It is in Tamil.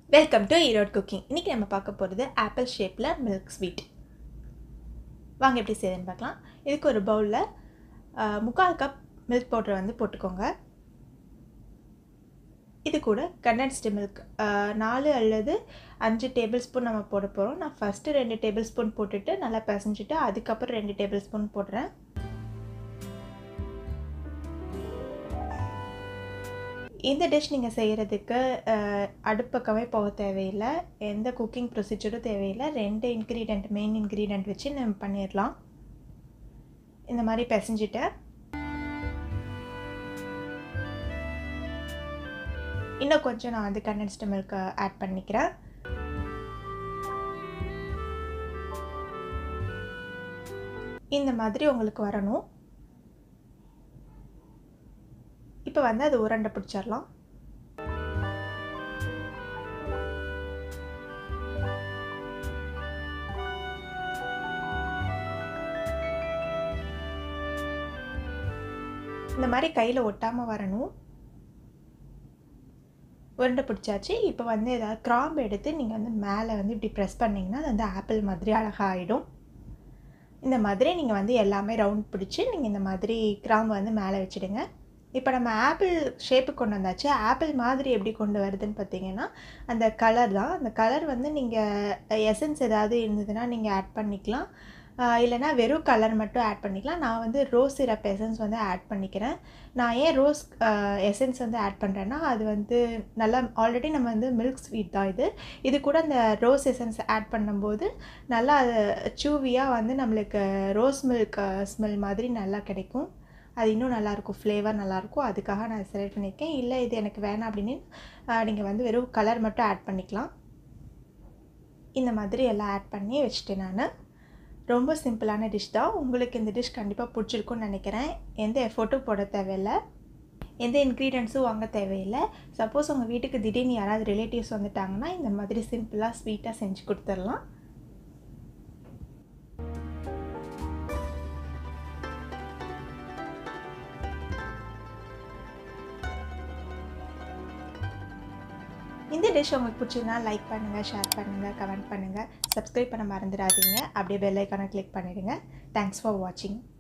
வெல்கம் டு ஈரோட் குக்கிங் இன்றைக்கி நம்ம பார்க்க போகிறது ஆப்பிள் ஷேப்பில் மில்க் ஸ்வீட் வாங்க எப்படி செய்யுதுன்னு பார்க்கலாம் இதுக்கு ஒரு பவுலில் முக்கால் கப் மில்க் பவுடர் வந்து போட்டுக்கோங்க இது கூட கண்டென்ஸ்டு மில்க் நாலு அல்லது அஞ்சு டேபிள் ஸ்பூன் நம்ம போட போகிறோம் நான் ஃபஸ்ட்டு ரெண்டு டேபிள் ஸ்பூன் போட்டுட்டு நல்லா பிசைஞ்சிட்டு அதுக்கப்புறம் ரெண்டு டேபிள் ஸ்பூன் போடுறேன் இந்த டிஷ் நீங்கள் செய்கிறதுக்கு அடுப்பக்கமே போக தேவையில்லை எந்த குக்கிங் ப்ரொசீஜரும் தேவையில்லை ரெண்டு இன்க்ரீடியண்ட் மெயின் இன்க்ரீடியண்ட் வச்சு நம்ம பண்ணிடலாம் இந்த மாதிரி பிசைஞ்சிட்டேன் இன்னும் கொஞ்சம் நான் வந்து கண்டென்ஸ்டு மில்க் ஆட் பண்ணிக்கிறேன் இந்த மாதிரி உங்களுக்கு வரணும் இப்போ வந்து அது உருண்டை பிடிச்சிடலாம் இந்த மாதிரி கையில் ஒட்டாமல் வரணும் உருண்டை பிடிச்சாச்சு இப்போ வந்து ஏதாவது கிராம்பு எடுத்து நீங்கள் வந்து மேலே வந்து இப்படி ப்ரெஸ் பண்ணிங்கன்னா அது வந்து ஆப்பிள் மாதிரி அழகாக ஆகிடும் இந்த மாதிரி நீங்கள் வந்து எல்லாமே ரவுண்ட் பிடிச்சி நீங்கள் இந்த மாதிரி கிராம்பு வந்து மேலே வச்சுடுங்க இப்போ நம்ம ஆப்பிள் ஷேப்பு கொண்டு வந்தாச்சு ஆப்பிள் மாதிரி எப்படி கொண்டு வருதுன்னு பார்த்தீங்கன்னா அந்த கலர் தான் அந்த கலர் வந்து நீங்கள் எசன்ஸ் ஏதாவது இருந்ததுன்னா நீங்கள் ஆட் பண்ணிக்கலாம் இல்லைனா வெறும் கலர் மட்டும் ஆட் பண்ணிக்கலாம் நான் வந்து ரோஸ் சிரப் எசன்ஸ் வந்து ஆட் பண்ணிக்கிறேன் நான் ஏன் ரோஸ் எசன்ஸ் வந்து ஆட் பண்ணுறேன்னா அது வந்து நல்லா ஆல்ரெடி நம்ம வந்து மில்க் ஸ்வீட் தான் இது இது கூட அந்த ரோஸ் எசன்ஸ் ஆட் பண்ணும்போது நல்லா சூவியாக வந்து நம்மளுக்கு ரோஸ் மில்க் ஸ்மெல் மாதிரி நல்லா கிடைக்கும் அது இன்னும் நல்லாயிருக்கும் ஃப்ளேவர் நல்லாயிருக்கும் அதுக்காக நான் செலக்ட் பண்ணியிருக்கேன் இல்லை இது எனக்கு வேணாம் அப்படின்னு நீங்கள் வந்து வெறும் கலர் மட்டும் ஆட் பண்ணிக்கலாம் இந்த மாதிரி எல்லாம் ஆட் பண்ணி வச்சுட்டேன் நான் ரொம்ப சிம்பிளான டிஷ் தான் உங்களுக்கு இந்த டிஷ் கண்டிப்பாக பிடிச்சிருக்குன்னு நினைக்கிறேன் எந்த எஃபர்ட்டும் போட தேவையில்லை எந்த இன்க்ரீடியன்ஸும் வாங்க தேவையில்லை சப்போஸ் உங்கள் வீட்டுக்கு திடீர்னு யாராவது ரிலேட்டிவ்ஸ் வந்துட்டாங்கன்னா இந்த மாதிரி சிம்பிளாக ஸ்வீட்டாக செஞ்சு கொடுத்துடலாம் இந்த டிஷ் உங்களுக்கு பிடிச்சதுனா லைக் பண்ணுங்கள் ஷேர் பண்ணுங்கள் கமெண்ட் பண்ணுங்கள் சப்ஸ்கிரைப் பண்ண மறந்துடாதீங்க அப்படியே பெல் ஐக்கானை கிளிக் பண்ணிவிடுங்க தேங்க்ஸ் ஃபார் வாட்சிங்